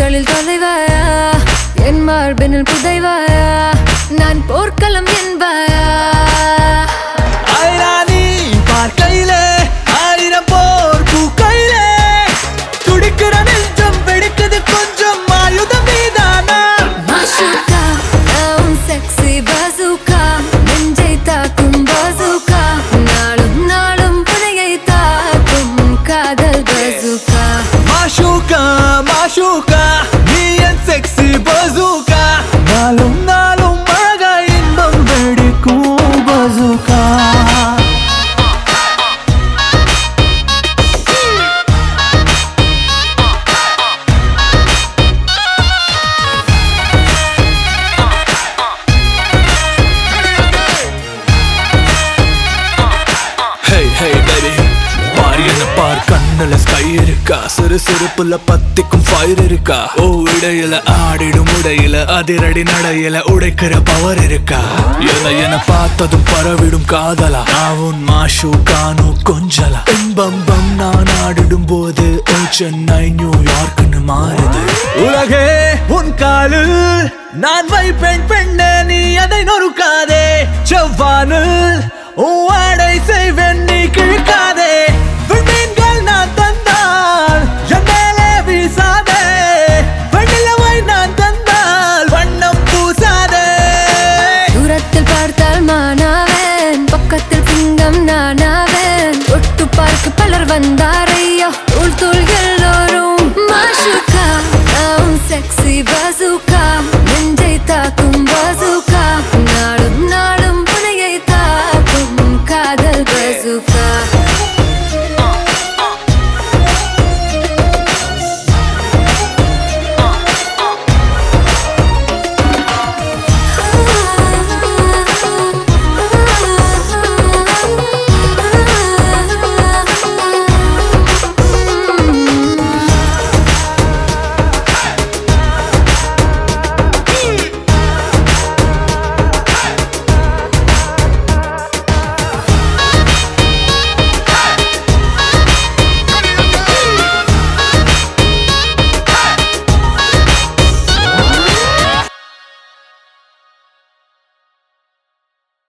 இதழில் தொலைவாயா என் மார்பினில் புதைவாயா நான் போர்க்களம் என்பாயா ஐராணி பார்க்கையிலே ஆயிரம் போர் பூக்கையிலே துடிக்கிற நெஞ்சம் வெடிக்குது கொஞ்சம் ஆயுதம் மீதானா Mashuka, நான் உன் sexy bazooka. நெஞ்சை தாக்கும் bazooka. நாளும் நாளும் புதையை தாக்கும் காதல் bazooka. மாஷூக்கா மாஷூக்கா நீ என் செக்ஸி பசூக்கா நாளும் நாளும் அழகா இன்பம் வெடிக்கும் பசூக்கா Hey, hey, baby. பார் என்ன பார் கண்ணுல ஸ்கை இருக்கா சிறு சிறுப்புல பத்திக்கும் ஃபயர் இருக்கா ஓ இடையில ஆடிடும் உடையில அதிரடி நடையில உடைக்கிற பவர் இருக்கா என என பார்த்ததும் பரவிடும் காதலா நான் உன் மாஷு கானு கொஞ்சலா இன்பம் பம் நான் ஆடிடும் போது ஓ சென்னை நியூயார்க்னு மாறுது உலகே உன் காலில் நான் வைப்பேன் பெண்ணே நீ அதை நொறுக்காதே செவ்வானில் உன் ஆடை செய்வேன் நீ கிழக்கா